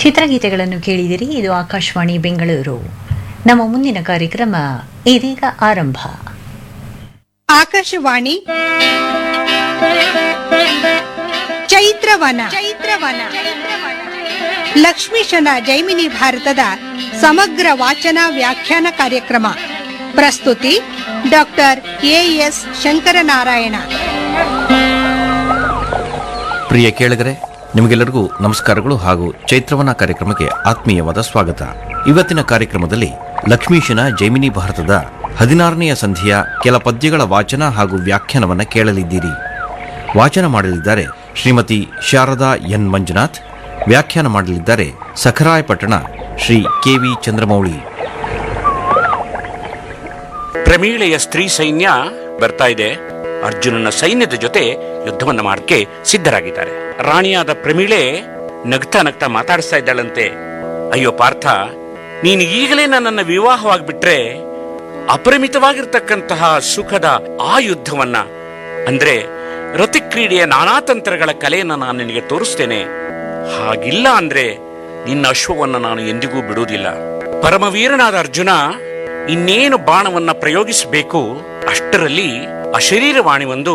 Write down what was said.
ಚಿತ್ರಗೀತೆಗಳನ್ನು ಕೇಳಿದಿರಿ ಇದು ಆಕಾಶವಾಣಿ ಬೆಂಗಳೂರು ನಮ್ಮ ಮುಂದಿನ ಕಾರ್ಯಕ್ರಮ ಇದೀಗ ಆರಂಭ ಆಕಾಶವಾಣಿ ಚೈತ್ರವನ ಚೈತ್ರವನ ಲಕ್ಷ್ಮೀಶನ ಜೈಮಿನಿ ಭಾರತದ ಸಮಗ್ರ ವಾಚನ ವ್ಯಾಖ್ಯಾನ ಕಾರ್ಯಕ್ರಮ ಪ್ರಸ್ತುತಿ ಡಾಕ್ಟರ್ ಎ ಎಸ್ ಶಂಕರನಾರಾಯಣ ಪ್ರಿಯ ಕೇಳಿಗರೆ ನಿಮಗೆಲ್ಲರಿಗೂ ನಮಸ್ಕಾರಗಳು ಹಾಗೂ ಚೈತ್ರವನ ಕಾರ್ಯಕ್ರಮಕ್ಕೆ ಆತ್ಮೀಯವಾದ ಸ್ವಾಗತ ಇವತ್ತಿನ ಕಾರ್ಯಕ್ರಮದಲ್ಲಿ ಲಕ್ಷ್ಮೀಶನ ಜೈಮಿನಿ ಭಾರತದ ಹದಿನಾರನೆಯ ಸಂಧಿಯ ಕೆಲ ಪದ್ಯಗಳ ವಾಚನ ಹಾಗೂ ವ್ಯಾಖ್ಯಾನವನ್ನು ಕೇಳಲಿದ್ದೀರಿ ವಾಚನ ಮಾಡಲಿದ್ದಾರೆ ಶ್ರೀಮತಿ ಶಾರದಾ ಎನ್ ಮಂಜುನಾಥ್ ವ್ಯಾಖ್ಯಾನ ಮಾಡಲಿದ್ದಾರೆ ಸಖರಾಯಪಟ್ಟಣ ಶ್ರೀ ಕೆ ವಿ ಚಂದ್ರಮೌಳಿ ಪ್ರಮೀಳೆಯ ಸ್ತ್ರೀ ಸೈನ್ಯ ಬರ್ತಾ ಇದೆ ಅರ್ಜುನನ ಸೈನ್ಯದ ಜೊತೆ ಯುದ್ಧವನ್ನ ಮಾಡಕ್ಕೆ ಸಿದ್ಧರಾಗಿದ್ದಾರೆ ರಾಣಿಯಾದ ಪ್ರಮೀಳೆ ನಗ್ತಾ ನಗ್ತಾ ಮಾತಾಡಿಸ್ತಾ ಇದ್ದಾಳಂತೆ ಅಯ್ಯೋ ಪಾರ್ಥ ನೀನು ಈಗಲೇ ನನ್ನನ್ನು ವಿವಾಹವಾಗಿಬಿಟ್ರೆ ಅಪರಿಮಿತವಾಗಿರ್ತಕ್ಕಂತಹ ಸುಖದ ಆ ಯುದ್ಧವನ್ನ ಅಂದ್ರೆ ರತಿಕ್ರೀಡೆಯ ನಾನಾ ತಂತ್ರಗಳ ಕಲೆಯನ್ನ ನಾನು ನಿನಗೆ ತೋರಿಸ್ತೇನೆ ಹಾಗಿಲ್ಲ ಅಂದ್ರೆ ನಿನ್ನ ಅಶ್ವವನ್ನ ನಾನು ಎಂದಿಗೂ ಬಿಡುವುದಿಲ್ಲ ಪರಮವೀರನಾದ ಅರ್ಜುನ ಇನ್ನೇನು ಬಾಣವನ್ನ ಪ್ರಯೋಗಿಸಬೇಕು ಅಷ್ಟರಲ್ಲಿ ಅಶರೀರವಾಣಿ ಒಂದು